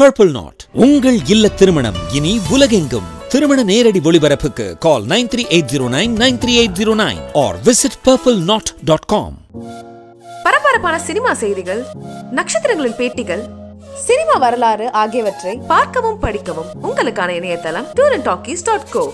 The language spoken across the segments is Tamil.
பர்பிள் நாட் உங்கள் இல்ல திருமணம் இனி உலகெங்கும் திருமண நேரடி ஒளிபரப்புக்கு call nine three eight zero nine nine three eight zero nine or visit purple knot dot com பரபரப்பான சினிமா செய்திகள் நட்சத்திரங்களின் பேட்டிகள் சினிமா வரலாறு ஆகியவற்றை பார்க்கவும் படிக்கவும் உங்களுக்கான இணையதளம் tour and talkies dot co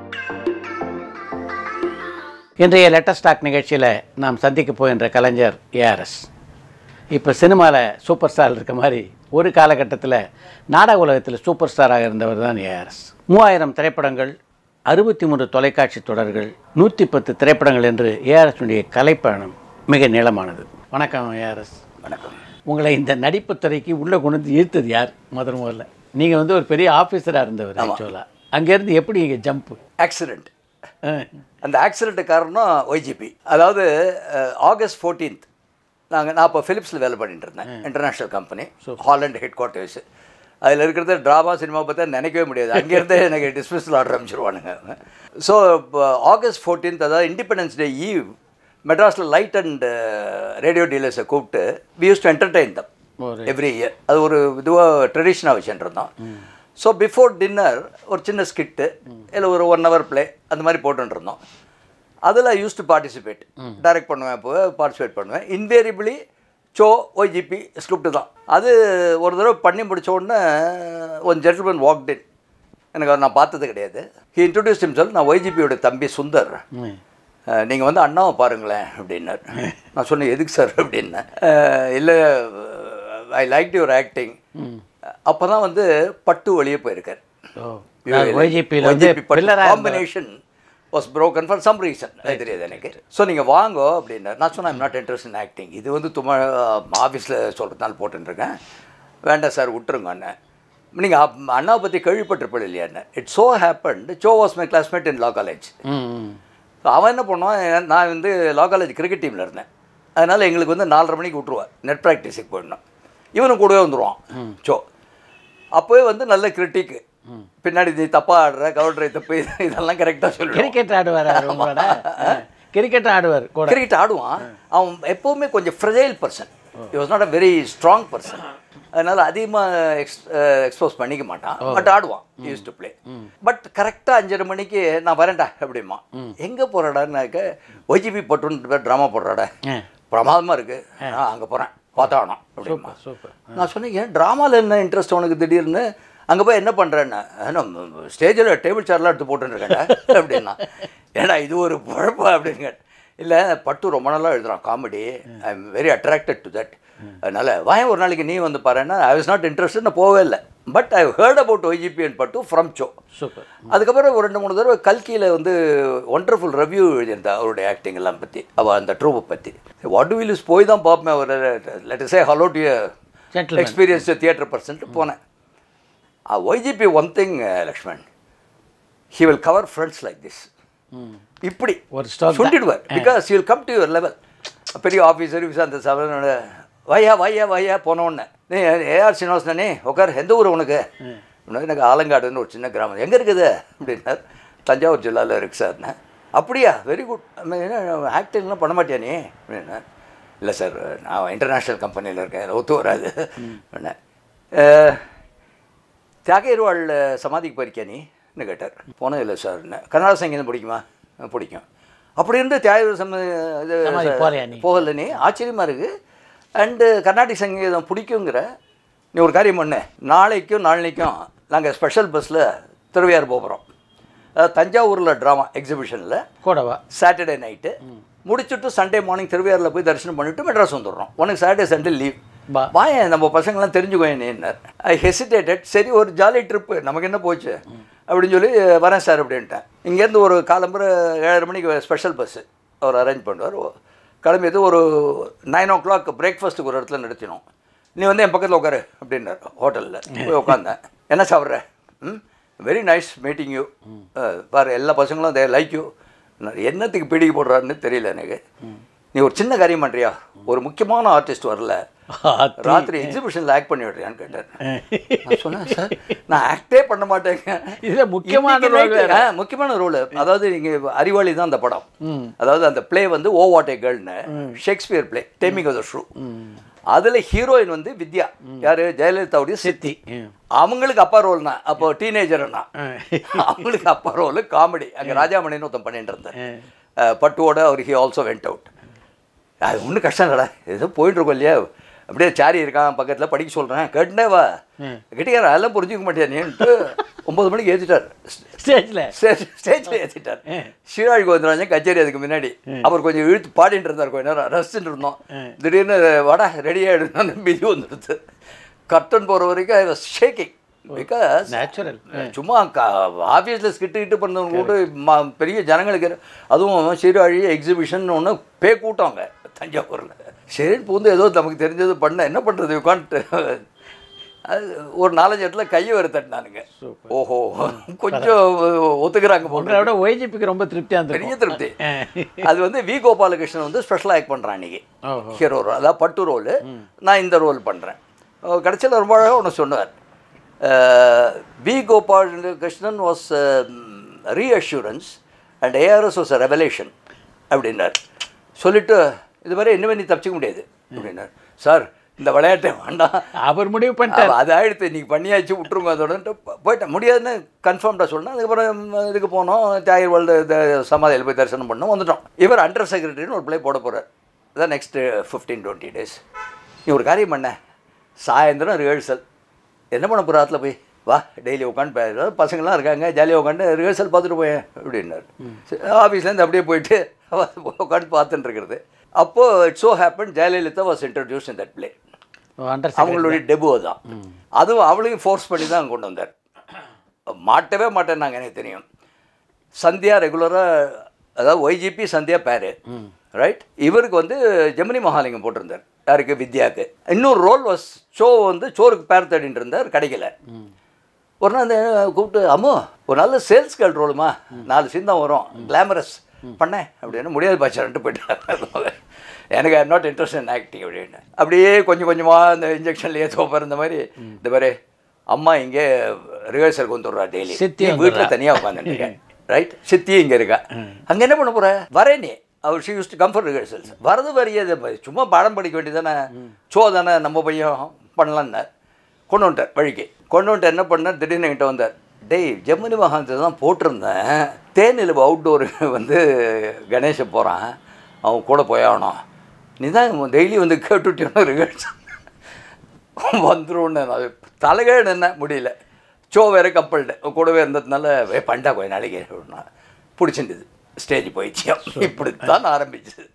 இன்றைய லெட்டஸ்ட் டாக் நிகழ்ச்சியில் நாம் சந்திக்க போகின்ற கலைஞர் ஏஆர்எஸ் இப்போ சினிமாவில் சூப்பர் ஸ்டார் இருக்க மாதிரி ஒரு காலகட்டத்தில் நாடக உலகத்தில் சூப்பர் ஸ்டாராக இருந்தவர் தான் ஏஆர்எஸ் மூவாயிரம் திரைப்படங்கள் அறுபத்தி மூன்று தொலைக்காட்சி தொடர்கள் நூற்றி பத்து திரைப்படங்கள் என்று ஏஆர்எஸ்னுடைய கலைப்பயணம் மிக நீளமானது வணக்கம் ஏஆர்எஸ் வணக்கம் உங்களை இந்த நடிப்புத் துறைக்கு உள்ளே கொண்டு வந்து ஈர்த்தது யார் முதல் முதல்ல நீங்கள் வந்து ஒரு பெரிய ஆஃபீஸராக இருந்தவர் ஆக்சுவலாக அங்கேருந்து எப்படி இங்கே ஜம்ப்பு ஆக்சிடெண்ட் அந்த ஆக்சிடென்ட் காரணம் ஒய்ஜிபி அதாவது அஹ், ஆகஸ்ட் ஃபோர்டீன்த் நாங்கள் நான் இப்போ ஃபிலிப்ஸில் வேலை பண்ணிட்டு இருந்தேன் international company Holland headquarters அதில் இருக்கிறது ட்ராமா சினிமா பார்த்தா நினைக்கவே முடியாது அங்கேருந்தே எனக்கு டிஸ்மிஸில் ஆர்டர் அமைச்சிருவானுங்க ஸோ ஆகஸ்ட் ஃபோர்டீன்த் அதாவது இண்டிபெண்டன்ஸ் டே ஈவ் மெட்ராஸில் லைட் அண்ட் ரேடியோ டீலர்ஸை கூப்பிட்டு we use to entertain them every year அது ஒரு இதுவாக ட்ரெடிஷனாக வச்சுட்டு இருந்தோம் ஸோ பிஃபோர் டின்னர் ஒரு சின்ன ஸ்கிட்டு இல்லை ஒரு ஒன் ஹவர் ப்ளே அந்த மாதிரி போட்டுட்டு இருந்தோம் அதில் யூஸ் டு பார்ட்டிசிபேட் டைரக்ட் பண்ணுவேன் இப்போ பார்ட்டிசிபேட் பண்ணுவேன் இன்வேரியபிளி சோ ஒய்ஜிபி ஸ்கிரிப்ட் தான் அது ஒரு தடவை பண்ணி முடிச்ச உடனே ஒன் ஜென்டில்மேன் வாக்ட் இன் எனக்கு அவர் நான் பார்த்தது கிடையாது ஹி இன்ட்ரடியூஸ் himself நான் ஒய்ஜிபியோட தம்பி சுந்தர் நீங்கள் வந்து அண்ணாவை பாருங்களேன் அப்படின்னார் நான் சொன்னேன் எதுக்கு சார் அப்படின்னேன் இல்லை ஐ லைக் யுவர் ஆக்டிங் அப்போ தான் வந்து பட்டு வெளியே போயிருக்கார் ஓ YGP ல வந்து pillar ஆ இருந்தார். Combination was broken for some reason அது தெரியாது எனக்கு ஸோ நீங்கள் வாங்கோ அப்படின்னார் நான் சொன்னேன் I'm not interest in acting இது வந்து தும்மா ஆஃபீஸில் சொல்கிறதுனால போட்டுருக்கேன் வேண்டாம் சார் விட்டுருங்க அண்ணன் நீங்கள் அண்ணாவை பற்றி கேள்விப்பட்டிருப்பது இல்லையா அண்ணன் it so happened so was my classmate in law college ம் ம் So, அவன் என்ன பண்ணுவான் நான் வந்து லா காலேஜ் கிரிக்கெட் டீமில் இருந்தேன் அதனால் எங்களுக்கு வந்து நாலரை மணிக்கு விட்ருவான் நெட் ப்ராக்டிஸுக்கு போயிடணும் இவனும் கூடவே வந்துடுவான் ஸோ அப்போவே வந்து நல்ல கிரிட்டிக்கு பின்னாடி நீ தப்பாக ஆடுற கவுண்டரை தப்பு இது- இதெல்லாம் கரெக்டாக சொல்லுவான் கிரிக்கெட் ஆடுவார் அவர் உங்களோட கிரிக்கெட் ஆடுவார் கூட கிரிக்கெட் ஆடுவான் அவன் எப்போவுமே கொஞ்சம் fragile person it was not a very strong person அதனால் அதிகமாக எக்ஸ் எக்ஸ்போஸ் பண்ணிக்க மாட்டான் பட் ஆடுவான் யூஸ் டு ப்ளே பட் கரெக்டாக அஞ்சரை மணிக்கு நான் வரேன்டா அப்படிமா எங்கே போகிறடான்னாக்க ஒய்ஜிபி போட்டுன்னு ட்ராமா போடுறாடா ஆ. பிரமாதமாக இருக்குது நான் அங்கே போகிறேன் பார்த்தாகணும் அப்படிமா சூப்பர் நான் சொன்னேன் ஏன் ட்ராமாவில் என்ன இன்ட்ரெஸ்ட் உனக்கு திடீர்னு அங்கே போய் என்ன பண்ணுறேன்னு ஸ்டேஜில் டேபிள் சேர்லாம் எடுத்து போட்டுருக்கேன் அப்படின்னா ஏன்னா இது ஒரு குழப்பம் அப்படிங்க இல்லை பட்டு ரொம்ப நல்லா எழுதுறான் comedy I am very attracted to that அதனால் வாயன் ஒரு நாளைக்கு நீ வந்து பாருன்னா ஐ வாஸ் நாட் இன்ட்ரெஸ்ட் நான் போகவே இல்லை but I heard about YGP and Pattu from so super அதுக்கப்புறம் ஒரு ரெண்டு மூணு தடவை கல்கியில் வந்து ஒண்டர்ஃபுல் ரிவ்யூ எழுதியிருந்தா அவருடைய ஆக்டிங் எல்லாம் பற்றி அவள் அந்த ட்ரூப்பை பற்றி வாட் வில் இஸ் போய் தான் பார்ப்பேன் ஒரு let say hello to Gentleman. Experience theatre percent போனேன் YGP one thing Laxman he will cover friends like this இப்படி ஒரு stroke தான். சொல்லிடுவார் because you will come to your level பெரிய ஆஃபீஸர் அந்த சபையோட வையா வையா வையா போன உடனே நீ ஏஆர் சீனிவாசனே உட்கார் எந்த ஊர் உனக்கு அப்படின்னா, எனக்கு ஆலங்காடுன்னு ஒரு சின்ன கிராமம் எங்கே இருக்குது அப்படின்னார் தஞ்சாவூர் ஜில்லாவில் இருக்கு சார்ண்ணே அப்படியா வெரி குட் ஆக்டிங்லாம் பண்ண மாட்டியா நீ அப்படின்னா இல்லை சார் நான் இன்டர்நேஷ்னல் கம்பெனியில் இருக்கேன் எனக்கு ஒத்து வராது அப்படின்னேன் "அஹ், தியாகையர்வாள் சமாதிக்கு போயிருக்கியா நீன்னு கேட்டார் போனதில்லை சார் கர்நாடக சங்கீதம் பிடிக்குமா "அஹ், பிடிக்கும் அப்படி இருந்து தியாகர் சம இது சமாதி போகலையா நீ? போகல நீ ஆச்சரியமாக இருக்குது அண்டு கர்நாடிக் சங்கீதம் பிடிக்குங்கிற நீ ஒரு காரியம் பண்ணு நாளைக்கும் நாளைக்கும் நாங்கள் ஸ்பெஷல் பஸ்ஸில் திருவையாறு போகிறோம் அதாவது தஞ்சாவூரில் ட்ராமா எக்ஸிபிஷனில் கூடவா சாட்டர்டே நைட்டு முடிச்சுட்டு சண்டே மார்னிங் திருவையாறில் போய் தரிசனம் பண்ணிட்டு மெட்ராஸ் வந்துடுறோம் உனக்கு சாட்டர்டே சண்டே லீவ் பா. வாயன் நம்ம பசங்களாம் தெரிஞ்சுக்கோயேன் நீன்னார் ஐ ஹெசிடேட்டட் சரி ஒரு ஜாலி ட்ரிப்பு நமக்கு என்ன போச்சு அப்படின்னு சொல்லி வரேன் சார் அப்படின்ட்டேன் இங்கேருந்து ஒரு காலம்புற ஏழரை மணிக்கு ஸ்பெஷல் பஸ்ஸு அவர் அரேஞ்ச் பண்ணுவார் கிளம்பியது ஒரு நைன் ஓ கிளாக் பிரேக்ஃபாஸ்ட்டுக்கு ஒரு இடத்துல நிறுத்தினோம் நீ வந்து என் பக்கத்தில் உட்காரு அப்படின்னார் ஹோட்டலில் போய் உட்காந்தேன் என்ன சாப்பிட்ற ம் வெரி நைஸ் மீட்டிங் யூ பாரு எல்லா பசங்களும் தே லைக் யூ என்னத்துக்கு பிடிக்க போடுறாருன்னு தெரியல எனக்கு நீ ஒரு சின்ன காரியம் பண்ணுறியா ஒரு முக்கியமான ஆர்டிஸ்ட் வரல ராத்திரி எக்ஸிபிஷனில் ஆக்ட் பண்ணி விடுறியான்னு கேட்டார் நான் சொன்னேன் சார் நான் ஆக்டே பண்ண மாட்டேங்க இதுல முக்கியமான இன்னைக்கு role night- வேற. ஆ, முக்கியமான ரோல் அதாவது நீங்க அறிவாளி தான் அந்த படம் அதாவது அந்த ப்ளே வந்து ஓ வாட் ஏ கேர்ள்னு Shakespeare play taming of the shrew அதில் ஹீரோயின் வந்து வித்யா யார் ஜெயலலிதாவுடைய சித்தி அவங்களுக்கு அப்பா ரோல் தான் அப்போ டீனேஜர்னா அவங்களுக்கு அப்பா ரோல் காமெடி அங்கே ராஜாமணின்னு ஒருத்தன் பண்ணிட்டு இருந்தார் அஹ், பட்டுவோட அவர் ஹி ஆல்சோ வெண்ட் அவுட் அது ஒன்றும் கஷ்டம் இல்லைடா ஏதோ போயிட்டு இருக்கோம் இல்லையா அப்படியே சாரி இருக்கான் பக்கத்தில் படிக்க சொல்கிறேன் கேட்டுனே வா கெட்டிக்கார அதெல்லாம் புரிஞ்சுக்க மாட்டேன்னுட்டு ஒம்பது மணிக்கு ஏற்றிட்டார் ஸ்டேஜில் ஸ்டேஜ் ஸ்டேஜில் ஏற்றிட்டார் சிவாஜி கோவிந்தராஜன் கச்சேரி அதுக்கு முன்னாடி அவர் கொஞ்சம் இழுத்து பாடிட்டு இருந்தார் கொஞ்ச நேரம் ரசிச்சுட்டு இருந்தோம் திடீர்னு வடா ரெடி ஆகிடுன்னு மிதி வந்துடுது கர்டன் போகிற வரைக்கும் I was shaking because natural சும்மா ஆஃபீஸில் ஸ்கிட்டு கிட்டு பண்ணவங்க கூட ம- பெரிய ஜனங்களுக்கு அதுவும் சீராழி எக்ஸிபிஷன் ஒன்று பே கூட்டங்க தஞ்சாவூரில் சரின்னு பூந்து ஏதோ நமக்கு தெரிஞ்சது பண்ண என்ன பண்ணுறது உட்காந்துட்டு அது ஒரு நாலஞ்சு இடத்துல கையை வேறு தட்டினானுங்க ஓஹோ கொஞ்சம் ஒத்துக்கிறாங்க போல உங்களோட ஒய்ஜிபிக்கு ரொம்ப திருப்தியாக பெரிய இருந்திருக்கும் திருப்தி அது வந்து வி கோபாலகிருஷ்ணன் வந்து ஸ்பெஷல் ஆக்ட் பண்ணுறான் அன்றைக்கி ஓஹோ. ஹீரோ ரோல் அதாவது பட்டு ரோல் நான் இந்த ரோல் பண்ணுறேன் கடைசியில் ரொம்ப அழகாக ஒன்று சொன்னார் V Gopalakrishnan was reassurance and ARS was revelation அப்படின்னார் சொல்லிட்டு இது மாதிரி இனிமேல் நீ தப்பிச்சிக்க முடியாது அப்படின்னார் சார் இந்த விளையாட்டை வேண்டாம் அவர் முடிவு பண்ணிட்டார் அப்ப அது ஆயிடுத்து நீங்கள் பண்ணியாச்சு விட்ருங்க அதோடன்ட்டு போ- போயிட்டேன் முடியாதுன்னு கன்ஃபார்ம்டாக சொன்னேன் அதுக்கப்புறம் இதுக்கு போனோம் தியாகர் வேர்ல்டு சமாதியில் போய் தரிசனம் பண்ணோம் வந்துட்டோம் இவர் அண்டர் செக்ரட்டரின்னு ஒரு பிளே போட போகிறார் இதான் நெக்ஸ்ட்டு ஃபிஃப்டீன் டுவெண்ட்டி டேஸ் நீ ஒரு காரியம் பண்ண சாயந்தரம் ரிஹர்சல் என்ன பண்ண போகிற ஆற்றுல போய் வா டெய்லி உட்காந்து பசங்கள்லாம் இருக்காங்க ஜாலியாக உட்காந்து ரிஹர்சல் பார்த்துட்டு போயேன் அப்படின்னாரு ஆஃபீஸ்லேருந்து அப்படியே போயிட்டு உட்காந்து பார்த்துட்டு இருக்கிறது அப்போது it so happen Jayalalithaa was introduce in that play under அவங்களுடைய டெபு தான் அதுவும் அவளையும் ஃபோர்ஸ் பண்ணி தான் கொண்டு வந்தார் மாட்டவே மாட்டேன்னாங்க எனக்கு தெரியும் சந்தியா ரெகுலராக அதாவது ஒய்ஜிபி சந்தியா பேரு ரைட் இவருக்கு வந்து ஜெமினி மகாலிங்கம் போட்டிருந்தார் யாருக்கு வித்யாவுக்கு இன்னொரு ரோல் வாஸ் ஷோ வந்து சோருக்கு பேர் தேடிட்டு இருந்தார் கிடைக்கல ஒரு நாள் அந்த கூப்பிட்டு அம்மோ ஒரு நல்ல சேல்ஸ் கேர்ள் ரோலுமா நாலு சீன் தான் வரும் கிளாமரஸ் பண்ணேன் அப்படின்னு முடியாது பாச்சான்ட்டு போயிட்டாங்க எனக்கு I'm not interest in acting அப்படின்னு அப்படியே கொஞ்சம் கொஞ்சமாக இந்த இன்ஜெக்ஷன்லேயே தோப்பர் இந்த மாதிரி இந்த மாதிரி அம்மா இங்கே ரிஹர்சலுக்கு வந்துடுறா டெய்லி சித்தி வீட்டில் வந்துடுறா. தனியாக உட்காந்துருக்கேன் ரைட் சித்தி இங்கே இருக்கா அங்கே என்ன பண்ண போற வரே நீ அவர் she use to comfort rehearsals வரது வரையாது சும்மா பாடம் படிக்க வேண்டியதானே சோ தானே நம்ம பையன் பண்ணலான்னார் கொண்டு வந்துட்டார் வழிக்கு கொண்டு வந்துட்டு என்ன பண்ணார் திடீர்னு என்கிட்ட வந்தார் டேய் ஜெமினி மகாந்தை தான் போட்டிருந்தேன் தேனில் அவுட்டோர் வந்து கணேஷை போகிறான் அவன் கூட போயாகணும் நீ தான் டெய்லி வந்து கேட்டுட்டேன்னு ரிஹர்சல் வந்துரும்னு அது தலைகேடு என்ன முடியல ஷோ வேறு கப்பல்டு கூடவே இருந்ததுனால வே பண்டா கொஞ்ச நாளைக்கு அப்படின்னா பிடிச்சிருந்தது ஸ்டேஜ் போயிடுச்சு இப்படி தான் ஆரம்பிச்சது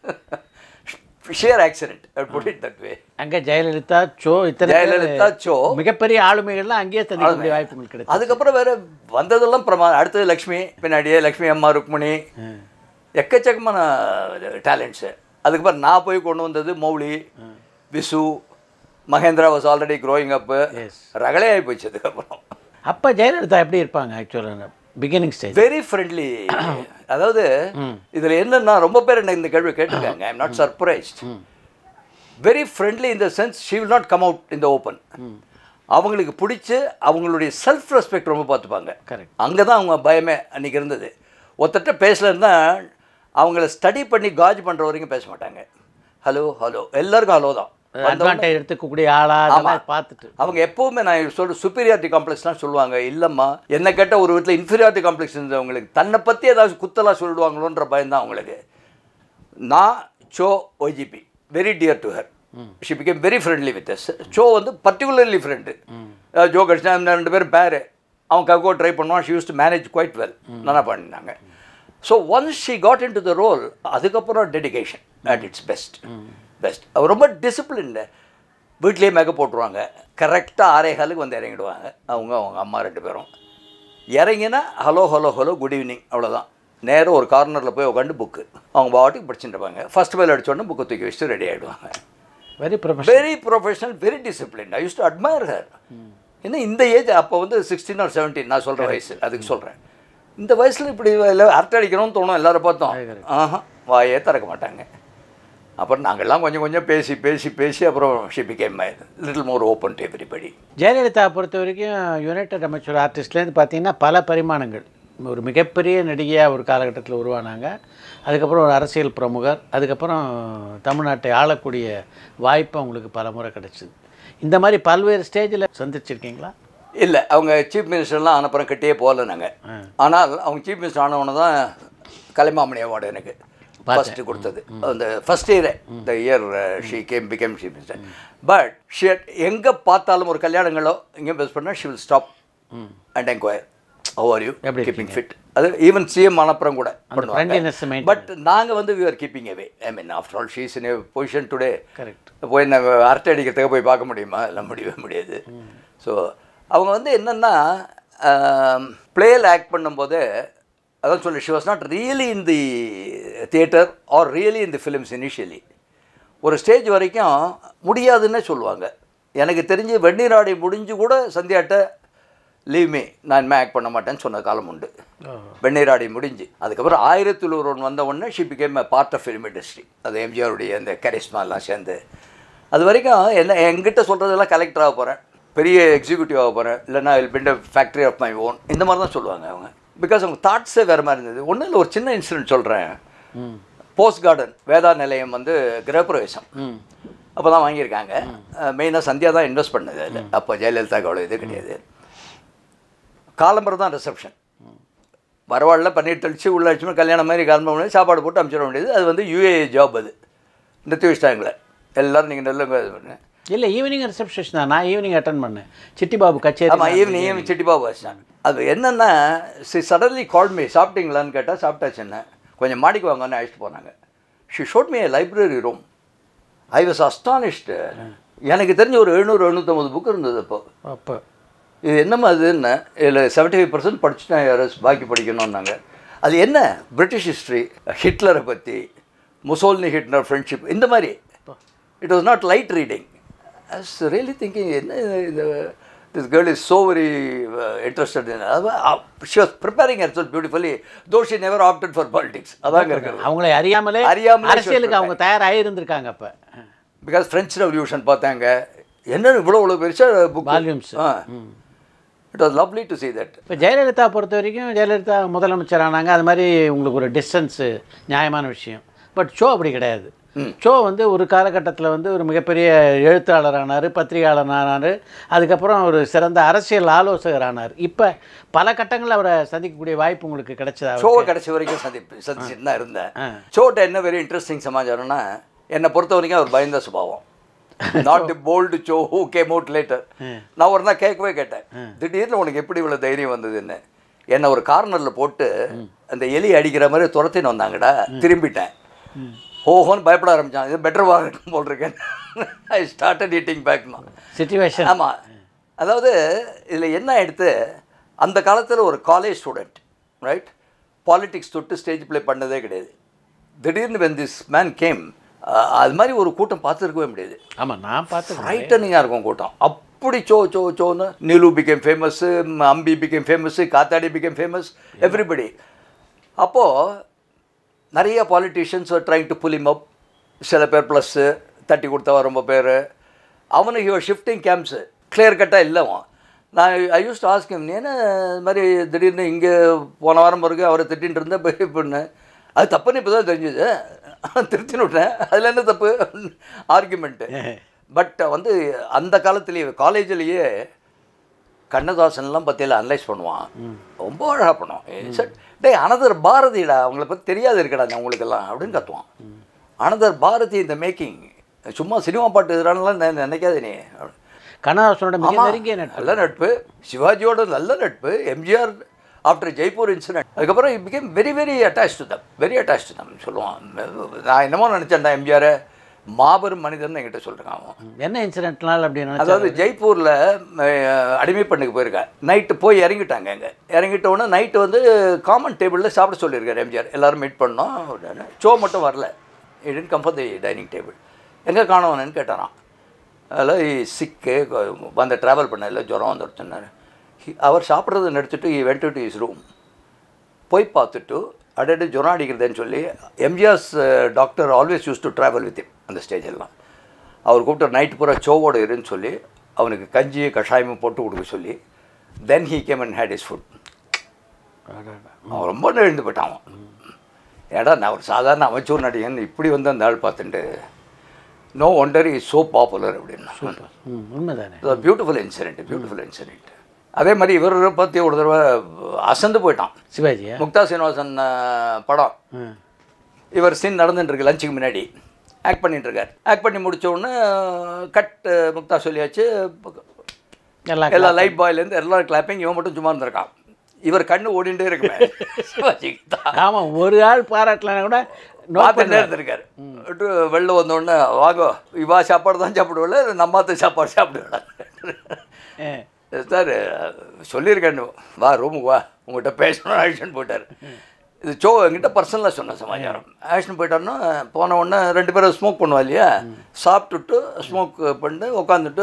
sheer accident put that way அங்கே ஜெயலலிதா சோ இத்தனை பேரு ஜெயலலிதா, சோ. மிகப்பெரிய ஆளுமைகள்லாம் அங்கேயே சந்திக்கக்கூடிய வாய்ப்புகள் கிடைக்கும் அதுக்கப்புறம் வேற வந்ததெல்லாம் பிரமா அடுத்தது லக்ஷ்மி பின்னாடியே லக்ஷ்மி அம்மா ருக்மணி எக்கச்சக்கமான டேலண்ட்ஸு அதுக்கப்புறம் நான் போய் கொண்டு வந்தது Mouli Visu Mahendra was already growing up Yes. ரகலே ஆகி போச்சு அதுக்கப்புறம் அப்போ ஜெயலலிதா எப்படி இருப்பாங்க ஆக்சுவலாக பிகினிங் ஸ்டேஜ் வெரி ஃப்ரெண்ட்லி அதாவது இதில் என்னன்னா ரொம்ப பேர் என்ன இந்த கேள்வி கேட்டிருக்காங்க I am not surprised very friendly இந்த sense she will not come out இந்த ஓப்பன் அவங்களுக்கு பிடிச்சி அவங்களுடைய செல்ஃப் ரெஸ்பெக்ட் ரொம்ப பார்த்துப்பாங்க Correct. அங்கே தான் அவங்க பயமே அன்றைக்கி இருந்தது ஒருத்தட்ட பேசலன்னா அவங்கள ஸ்டடி பண்ணி காஜ் பண்ணுற வரைக்கும் பேச மாட்டாங்க ஹலோ ஹலோ எல்லாருக்கும் ஹலோ தான் அட்வான்டேஜ் எடுத்துக்கக்கூடிய ஆளா அதெல்லாம் ஆமா. பார்த்துட்டு அவங்க எப்போவுமே நான் சொல்ற சுப்பீரியாரிட்டி காம்ப்ளெக்ஸ்லாம் சொல்லுவாங்க இல்லைம்மா என்ன கேட்ட ஒரு வீட்டில் இன்ஃபீரியாரிட்டி காம்ப்ளெக்ஸ் இருந்தவங்களுக்கு தன்னை பற்றி ஏதாவது குத்தலாக சொல்லிடுவாங்களோன்ற பயம் தான் அவங்களுக்கு நான் so YGP very dear to her she became very friendly with us so வந்து பர்டிகுலர்லி ஃப்ரெண்டு ஜோ கிருஷ்ணா ரெண்டு பேரும் பேர் அவன் கக்கோ ட்ரை பண்ணுவான் she use to manage quite well நல்லா பண்ணினாங்க so once she got into the role அதுக்கப்புறம் dedication at its best best அவர் ரொம்ப டிசிப்ளின்டு வீட்லேயே மேக்கப் போட்டுருவாங்க கரெக்டாக ஆறே காலுக்கு வந்து இறங்கிடுவாங்க அவங்க அவங்க அம்மா ரெண்டு பேரும் இறங்கினா hello hello hello good evening அவ்வளோதான் நேராக ஒரு கார்னரில் போய் உட்காந்து புக்கு அவங்க பாட்டுக்கு படிச்சுட்டு இருப்பாங்க ஃபஸ்ட் பேல் அடிச்சோடனே புக்கை தூக்கி வச்சுட்டு ரெடி ஆகிடுவாங்க very professional very professional very discipline I use to admire her ஏன்னா இந்த ஏஜ் அப்போ வந்து சிக்ஸ்டீன் ஆர் செவன்டீன் நான் சொல்கிற வயசு அதுக்கு சொல்கிறேன் இந்த வயசில் இப்படி எல்லாம் அரட்டை அடிக்கணும்னு தோணும் எல்லாரும் பார்த்தோம் ஆஹா வாயே திறக்க மாட்டாங்க அப்புறம் நாங்கள்லாம் கொஞ்சம் கொஞ்சம் பேசி பேசி பேசி அப்புறம் she became my little more open to everybody Jayalalithaa பொறுத்த வரைக்கும் யுனைடெட் அமைச்சர் ஆர்டிஸ்ட்லேருந்து பார்த்தீங்கன்னா பல பரிமாணங்கள் ஒரு மிகப்பெரிய நடிகையாக ஒரு காலகட்டத்தில் உருவானாங்க அதுக்கப்புறம் ஒரு அரசியல் பிரமுகர் அதுக்கப்புறம் தமிழ்நாட்டை ஆளக்கூடிய வாய்ப்பு அவங்களுக்கு பல முறை கிடச்சிது இந்த மாதிரி பல்வேறு ஸ்டேஜில் சந்திச்சிருக்கீங்களா இல்லை அவங்க சீஃப் மினிஸ்டர்லாம் அனுப்புறம் கட்டியே போகல நாங்கள் ஆனால் அவங்க சீஃப் மினிஸ்டர் ஆனவொன்னு தான் கலைமாமணி அவார்டு எனக்கு ஃபஸ்ட்டு கொடுத்தது அந்த ஃபஸ்ட் இயரே இந்த year she came became chief minister but she எங்கே பார்த்தாலும் ஒரு கல்யாணங்களோ எங்கேயும் பெஸ்ட் பண்ணால் she will stop and enquire how are you எப்படி கீப்பிங் ஃபிட் அது ஈவன் சிஎம் அனுப்புறம் கூட friendliness maintain பட் நாங்கள் வந்து we are keeping away I mean after all she's in position today correct போய் நம்ம அரட்டை அடிக்கிறதுக்கு போய் பார்க்க முடியுமா எல்லாம் முடியவே முடியாது ஸோ அவங்க வந்து என்னென்னா பிளேயில் ஆக்ட் பண்ணும்போது அதான் சொல்லி she was not really in the theatre or really in the films initially ஒரு ஸ்டேஜ் வரைக்கும் முடியாதுன்னே சொல்லுவாங்க எனக்கு தெரிஞ்சு வெந்நீராடி முடிஞ்சு கூட சந்தியாட்ட லீவ் மீ நான் இனிமேல் ஆக்ட் பண்ண மாட்டேன்னு சொன்ன காலம் உண்டு வெந்நீராடி முடிஞ்சு அதுக்கப்புறம் ஆயிரத்தில் ஒருவன் வந்த உடனே she became a part of film industry அது எம்ஜிஆருடைய அந்த கரிஸ்மாலாம் சேர்ந்து அது வரைக்கும் என்ன என்கிட்ட சொல்கிறதெல்லாம் கலெக்டர் ஆக போகிறேன் பெரிய எக்ஸிக்யூட்டிவ் ஆக போகிறேன் இல்லைன்னா I'll build factory of my own இந்த மாதிரி தான் சொல்லுவாங்க அவங்க பிகாஸ் அவங்க தாட்ஸே வேறு மாதிரி இருந்தது ஒன்றும் இல்லை ஒரு சின்ன இன்சிடென்ட் சொல்கிறேன் போஸ்ட் கார்டன் வேதா நிலையம் வந்து கிரகப்பிரவேசம் அப்போ தான் வாங்கியிருக்காங்க மெயினாக சந்தியா தான் இன்வெஸ்ட் பண்ணது அதில் அப்போ ஜெயலலிதா அவ்வளோ இது கிடையாது காலம்பரம் தான் ரிசப்ஷன் வரவாழில் பன்னீர் தெளிச்சு உள்ள அடிச்சு கல்யாணம் மாதிரி காலம்பரம் பண்ணி சாப்பாடு போட்டு அனுப்பிச்சிட வேண்டியது அது வந்து யூஏ ஜாப் அது நிறுத்தி வச்சிட்டாங்களே எல்லோரும் நீங்கள் நல்ல இது பண்ணு இல்லை ஈவினிங் ரிசப்ஷன் தான் நான் ஈவினிங் அட்டன் பண்ணேன் சிட்டி பாபு கச்சேரி ஆமாம் ஈவினிங் ஈவினிங் சிட்டிபாபு வச்சாங்க அது என்னென்னா சி சடன்லி கால் மீ சாப்பிட்டீங்களான்னு கேட்டால் சாப்பிட்டாச்சு என்ன கொஞ்சம் மாடிக்கு வாங்கன்னு அழைச்சிட்டு போனாங்க she showed me library room I was astonished எனக்கு தெரிஞ்ச ஒரு எழுநூறு எழுநூற்றம்பது புக் இருந்தது அப்போ அப்போ இது என்னம்மா அதுன்னு இதில் செவன்ட்டி ஃபைவ் பர்சன்ட் படிச்சுட்டேன் யாரும் பாக்கி படிக்கணும்னாங்க அது என்ன பிரிட்டிஷ் ஹிஸ்ட்ரி ஹிட்லரை பற்றி முசோல்னி ஹிட்லர் ஃப்ரெண்ட்ஷிப் இந்த மாதிரி it was not light reading I's really thinking என்ன இந்த this girl is so very interested in she was preparing herself beautifully though she never opted for politics அதாங்க இருக்கிறது அவங்களை அறியாமலே அறியாமலே அரசியலுக்கு அவங்க தயாராகி இருந்திருக்காங்க அப்போ பிகாஸ் ஃப்ரெஞ்ச் ரெவல்யூஷன் பார்த்தாங்க என்ன இவ்வளோ இவ்வளோ பெருசாக book Volumes. Ah it was lovely to see that இப்போ ஜெயலலிதா பொறுத்த வரைக்கும் ஜெயலலிதா முதலமைச்சர் ஆனாங்க அது மாதிரி உங்களுக்கு ஒரு டிஸ்டன்ஸு நியாயமான விஷயம் பட் ஷோ அப்படி கிடையாது ஷோ வந்து ஒரு காலகட்டத்தில் வந்து ஒரு மிகப்பெரிய எழுத்தாளர் ஆனார் பத்திரிகையாளர் ஆனார் அதுக்கப்புறம் ஒரு சிறந்த அரசியல் ஆலோசகர் ஆனார் இப்போ பல கட்டங்களில் அவரை சந்திக்கக்கூடிய வாய்ப்பு உங்களுக்கு கிடைச்சதா ஷோவை கடைசி வரைக்கும் சந்திப்பு சந்திச்சுட்டு தான் இருந்தேன் ஷோட்ட என்ன வெரி இன்ட்ரெஸ்டிங் சமாச்சாரம்னா என்னை பொறுத்த வரைக்கும் அவர் பயந்த சுபாவம் not the bold so who came out later நான் ஒரு நாள் கேட்கவே கேட்டேன் திடீர்னு உனக்கு எப்படி இவ்வளோ தைரியம் வந்ததுன்னு என்னை ஒரு கார்னரில் போட்டு அந்த எலி அடிக்கிற மாதிரி துரத்தின்னு வந்தாங்கடா திரும்பிட்டேன் ஓஹோன்னு பயப்பட ஆரம்பிச்சான் இது பெட்டர் வாங்கட்டும் போட்டிருக்கேன் ஐ ஸ்டார்டட் ஈட்டிங் பேக்மா சுச்சுவேஷன் ஆமாம் அதாவது இதில் என்ன எடுத்து அந்த காலத்தில் ஒரு காலேஜ் ஸ்டூடெண்ட் ரைட் பாலிடிக்ஸ் தொட்டு ஸ்டேஜ் ப்ளே பண்ணதே கிடையாது திடீர்னு வென் திஸ் மேன் கேம் அது மாதிரி ஒரு கூட்டம் பார்த்துருக்கவே முடியாது ஆமாம் நான் பார்த்து ஃப்ரைட்டனிங்காக இருக்கும் கூட்டம் அப்படி சோ சோ சோன்னு Nilu became famous Ambi became famous Kathadi became famous everybody அப்போது நிறைய பாலிட்டிஷியன்ஸ் ட்ரைங் டு புலிம் அப் சில பேர் ப்ளஸ்ஸு தட்டி கொடுத்தவன் ரொம்ப பேர் அவனுக்கு இவன் ஷிஃப்டிங் கேம்ப்ஸு கிளியர் கட்டாக இல்லை அவன் நான் ஐ யூஸ் டு ஆஸ்க் நீ என்ன இது மாதிரி திடீர்னு இங்கே போன வாரம் பிறகு அவரை திட்டின்னு இருந்தேன் போய் பண்ணு அது தப்புன்னு இப்போ தான் தெரிஞ்சுது திருத்தின்னு விட்டேன் அதில் என்ன தப்பு ஆர்குமெண்ட்டு பட் வந்து அந்த காலத்துலேயே காலேஜ்லேயே கண்ணதாசன்லாம் பற்றியில் அனலைஸ் பண்ணுவான் ரொம்ப அழகாக பண்ணுவான் சார் டேய் அனதர் பாரதிடா அவங்கள பற்றி தெரியாது இருக்கடா உங்களுக்கெல்லாம் அப்படின்னு கத்துவான் அனதர் பாரதி இந்த மேக்கிங் சும்மா சினிமா பாட்டு எதிரானலாம் நெ- நினைக்காத நீ கண்ணதாசனோட மிக ஆமா. நெருங்கிய நட்பு நல்ல நட்பு சிவாஜியோட நல்ல நட்பு எம்ஜிஆர் ஆஃப்டர் ஜெய்ப்பூர் இன்சிடென்ட் அதுக்கப்புறம் it became very very attach to them very attach to them சொல்லுவான் நான் என்னமோ நினச்சேன்டா எம்ஜிஆரை மாபெரும் மனிதன் என்கிட்ட சொல்கிறான் அவன் என்ன இன்சிடென்ட்னால அப்படி நினைச்சா அதாவது ஜெய்ப்பூரில் அடிமை பண்ணுக்கு போயிருக்கேன் நைட்டு போய் இறங்கிட்டாங்க அங்கே இறங்கிட்ட உடனே நைட்டு வந்து காமன் டேபிளில் சாப்பிட சொல்லியிருக்காரு எம்ஜிஆர் எல்லாரும் மீட் பண்ணோம் ஷோ மட்டும் வரல இடன் கம்ஃபர் தி டைனிங் டேபிள் எங்கே காணவனு கேட்டாராம் அதில் சிக்கு வந்து ட்ராவல் பண்ணதில்ல ஜுரம் வந்துடுச்சுன்னாரு He- அவர் சாப்பிட்றத நிறுத்திட்டு he went to his room போய் பார்த்துட்டு அடடு ஜுரம் அடிக்கிறதுன்னு சொல்லி MGR's doctor always use to travel with அந்த ஸ்டேஜ் எல்லாம் அவர் கூப்பிட்டு நைட் பூரா சோவோட இருன்னு சொல்லி அவனுக்கு கஞ்சி கஷாயமும் போட்டு கொடுக்க சொல்லி then he came and had his food அவன் ரொம்ப எழுந்து போயிட்டான் அவன். ஏடா நான் ஒரு சாதாரண அமைச்சூர் நடிகன் இப்படி வந்து அந்த ஆள் பார்த்துட்டு no wonder is so popular அப்படின்னா ம் உண்மைதானே பியூட்டிஃபுல் இன்சிடென்ட் பியூட்டிஃபுல் இன்சிடென்ட் அதே மாதிரி இவரை பற்றி ஒரு தடவை அசந்து போயிட்டான் சிவாஜியா முக்தா சீனிவாசன் அஹ், படம் ம் இவர் சீன் நடந்துட்டு இருக்கு லஞ்சுக்கு முன்னாடி ஆக்ட் பண்ணிட்டு இருக்கார் ஆக்ட் பண்ணி முடிச்ச உடனே கட் முக்தா சொல்லியாச்சு எல்லாம் எல்லா லைட் பாய்லேருந்து எல்லாரும் கிளாப்பிங் இவன் மட்டும் சும்மா இருந்திருக்கான் இவர் கண்ணு ஓடிண்டே இருக்குமே சிவாஜிக்கு தான் ஆமாம் ஒரு ஆள் பாராட்டலனா கூட நோட் பார்த்துட்டே இருந்திருக்காரு விட்டு வெளில வந்தோடனே வாங்கோ இவா சாப்பாடு தான் சாப்பிடுவில்ல இல்லை நம்மாத்த சாப்பாடு சாப்பிடுவேன் சார் சொல்லியிருக்கேன் வா ரூமுக்கு வா உங்கள்கிட்ட பேசணும் ஆக்ஷன் போயிட்டார் இது சோ என்கிட்ட பர்சனலாக சொன்ன சமாச்சாரம் ஆக்ஷன் போயிட்டாருன்னா போன உடனே ரெண்டு பேரும் ஸ்மோக் பண்ணுவா இல்லையா சாப்பிட்டுட்டு ஸ்மோக் பண்ணிட்டு உட்காந்துட்டு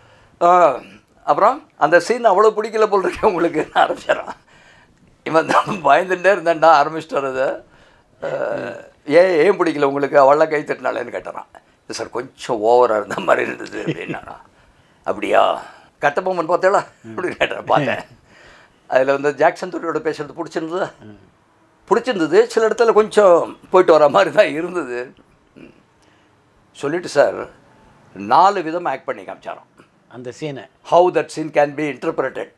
அப்புறம் அந்த சீன் அவ்வளோ பிடிக்கல போல் இருக்கு உங்களுக்கு ஆரம்பிச்சிடறான் இவன் தான் பயந்துட்டே இருந்தான்டா ஆரம்பிச்சிட்டார் அதை அஹ், ஏன் ஏன் பிடிக்கல உங்களுக்கு அவள கை தட்டினாலேன்னு கேட்டாரான் இது சார் கொஞ்சம் ஓவராக இருந்த மாதிரி இருந்தது அப்படின்னா அப்படியா கட்டபொம்மன் பார்த்தேளா அப்படின்னு கேட்டேன் பார்த்தேன் அதில் வந்து ஜாக்சன் துறையோட பேசுறது பிடிச்சிருந்ததா பிடிச்சிருந்தது சில இடத்துல கொஞ்சம் போயிட்டு வர மாதிரி தான் இருந்தது ம். சொல்லிட்டு சார் நாலு விதம் ஆக்ட் பண்ணி காமிச்சாராம் அந்த சீனை how that scene can be interpreted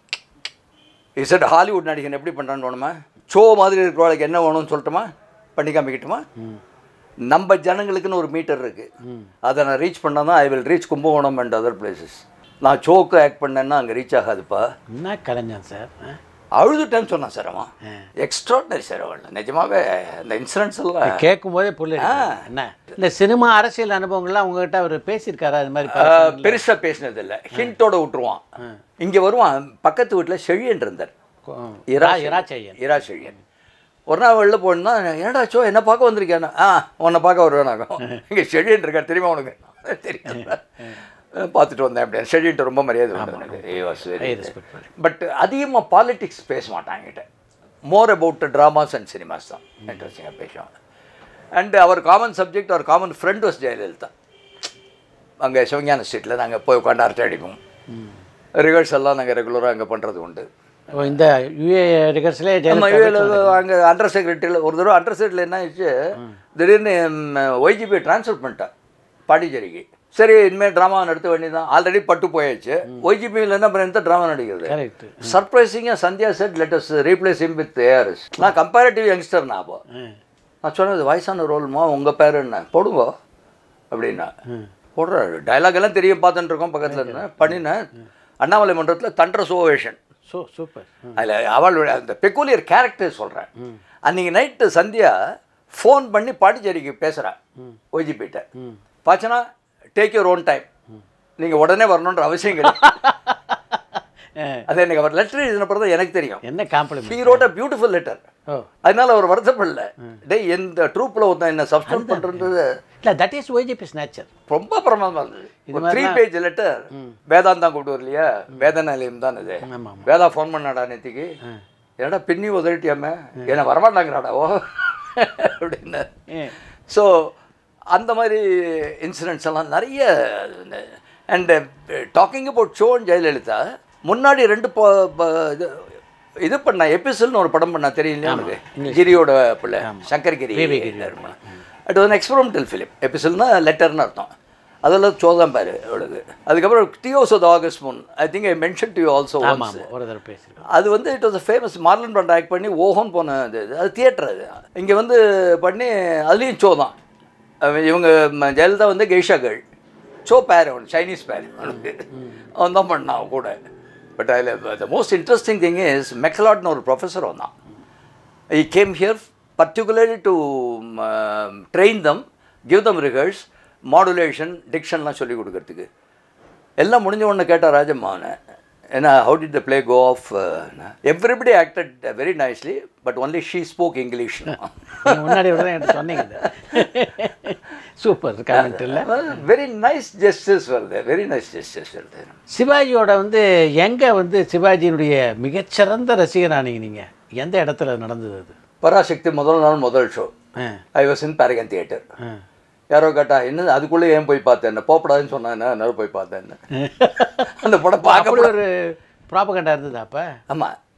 as Hollywood நடிகன் எப்படி பண்ணுறான்னு வேணுமா ஷோ மாதிரி இருக்கிறவளுக்கு என்ன வேணும்னு சொல்லட்டுமா பண்ணி காமிக்கட்டுமா நம்ம ஜனங்களுக்குன்னு ஒரு மீட்டர் இருக்குது அதை நான் ரீச் பண்ணால் தான் I will reach Kumbakonam and other places நான் ஷோக்கு ஆக்ட் பண்ணேன்னா அங்கே ரீச் ஆகாதுப்பா என்ன கலைஞன் சார் ஆ? அழுதுட்டேன்னு சொன்னான் சார் அவன் எக்ஸ்ட்ராடனரி சார் அவள் நிஜமாவே அந்த இன்சூரன்ஸ் எல்லாம் கேட்கும் போதே புள்ள என்ன இந்த சினிமா அரசியல் அனுபவங்கள்லாம் உங்ககிட்ட அவர் பேசியிருக்காரா அது மாதிரி ஆஹ், பெருசா பேசினது இல்லை ஹிண்டோட விட்டுருவான் இங்கே வருவான் பக்கத்து வீட்டில் செழியன் இருந்தார் இரா இராச்சையன் இரா செழியன் ஒரு நாள் வெளில போனா என்னடா சோ என்ன பார்க்க வந்திருக்கேன் ஆ உன்னை பார்க்க வருவேனாகும் இங்கே செழியன் இருக்கார் தெரியுமா உனக்கு தெரியும் பார்த்துட்டு வந்தேன் அப்படியே செழியன்ட்டு ரொம்ப மரியாதை respect பட் அதிகமாக பாலிடிக்ஸ் பேச மாட்டாங்க கிட்ட more about dramas and cinemas தான் இன்ட்ரெஸ்டிங்காக பேசுவாங்க அண்ட் அவர் காமன் சப்ஜெக்ட் அவர் காமன் ஃப்ரெண்ட் வாஸ் ஜெயலலிதா அங்கே சிவஞான ஸ்ட்ரீட்டில் நாங்கள் போய் உட்காந்து அரட்டை அடிப்போம் ரிஹர்ஸ் எல்லாம் நாங்கள் ரெகுலராக அங்கே பண்ணுறது உண்டு ஓ, இந்த யூஏ ரிகர்ஸ்லே நம்ம ஜெயலலிதா அங்கே அண்டர் செக்ரட்டரியில் ஒரு தடவை அண்டர் செக்ரட்டரியில் என்ன ஆயிடுச்சு திடீர்னு ஒய்ஜிபி ட்ரான்ஸ்ஃபர் பண்ணிட்டேன் பாண்டிச்சேரிக்கு சரி இனிமேல் ட்ராமா நடத்த வேண்டியதான் ஆல்ரெடி பட்டு போயாச்சு ஒய்ஜிபியில் என்ன பண்ணி ட்ராமா நடிக்கிறது கரெக்ட் சர்ப்ரைசிங்காக Sandhya said let's replace him with ARS நான் கம்பேரிட்டிவ் யங்ஸ்டர் நான் அப்போ நான் சொன்னது வயசான ரோல்மா உங்கள் பேர் என்ன போடுங்க அப்படின்னா போடுறாரு டைலாக் எல்லாம் தெரியும் பார்த்துட்டு இருக்கோம் பக்கத்தில் இருந்தேன் பண்ணினேன் அண்ணாமலை மன்றத்தில் தண்ட சோவேஷன் சூ சூப்பர் அதில் அவளுடைய அந்த பெக்கூலியர் கேரக்டர் சொல்கிறேன் அன்றைக்கி நைட்டு சந்தியா ஃபோன் பண்ணி பாண்டிச்சேரிக்கு பேசுகிறேன் ஓஜிபிட்ட பாச்சனா டேக் யூர் ஓன் டைம் நீங்கள் உடனே வரணுன்ற அவசியம் கிடையாது அது எனக்கு அவர் லெட்டர் எழுதினப்பறம் தான் எனக்கு தெரியும் என்ன compliment he wrote a beautiful letter oh அதனால அவர் வருத்தப்படல டேய் எந்த ட்ரூப்பில் ஒருத்தன் என்ன சப்ஸ்டியூட் பண்ணுறது இல்லை தட் இஸ் ஒய்ஜிபிஸ் நேச்சர் ரொம்ப பிரமாதமாக இருந்தது த்ரீ பேஜ் லெட்டர் வேதான் தான் கூப்பிட்டு வரலையா வேத நிலையம் தான் இது ஆமாம் வேதா ஃபோன் பண்ணாடா நேத்திக்கு என்னடா பின்னி உதறிட்டியாம என்ன வரமாட்டாங்கிறாடா ஓ அப்படின்னு ஸோ அந்த மாதிரி இன்சிடென்ட்ஸ் எல்லாம் நிறைய and talking about show Jayalalithaa முன்னாடி ரெண்டு ப- ப- இது இது பண்ண எபிசல்னு ஒரு படம் பண்ணா தெரியலையா உனக்கு கிரியோட பிள்ளை Shankargiri it was experimental film எபிசல்னா லெட்டர்னு அர்த்தம் அதெல்லாம் சோதம் பாரு அவளுக்கு அதுக்கப்புறம் teahouse of August moon I think I mention to you also ஆமாம் ஆமாம் ஒரு தடவை பேசியிருக்கோம் அது வந்து it was famous Marlon Brando act பண்ணி ஓஹோன்னு போன இது இது. அது தியேட்டர் அது இங்கே வந்து பண்ணி அதுலேயும் ஷோ தான் அவன் இவங்க ம- ஜெயலலிதா வந்து கெய்ஷா கேர்ள் ஷோ பேர் அவன் சைனீஸ் பேர் அவனுக்கு அவன் தான் பண்ணான் அவன் கூட பட் அதில் the most interesting thing is மெக்லாட்னு ஒரு ப்ரொஃபஸர் வந்தான் he came here particularly to train them give them rehearse modulation டிக்ஷன்லாம் சொல்லி கொடுக்கறதுக்கு எல்லாம் முடிஞ்ச உடனே கேட்டால் ராஜம்மாவனை ஏன்னா how did the play go off everybody acted very nicely but only she spoke English நீங்க முன்னாடி விட என்கிட்ட சொன்னீங்க சூப்பர் கமெண்ட் இல்லை வெரி நைஸ் ஜெஸ்டர்ஸ் வருது வெரி நைஸ் ஜெஸ்டர்ஸ் வருது சிவாஜியோட வந்து எங்கே வந்து சிவாஜியினுடைய மிகச்சிறந்த ரசிகரானீங்க நீங்கள் எந்த இடத்துல நடந்தது அது பராசக்தி முதல் நாள் முதல் show ah I was in Paragon theatre ah யாரோ கேட்டா என்ன அதுக்குள்ளே ஏன் போய் பார்த்தேன் போப்படாதுன்னு சொன்னா என்ன அதனால போய் பார்த்தேன் அந்த படம் அப்படி பார்க்க ஒரு ப்ராபகண்டா இருந்தது அப்போ ஆமாம்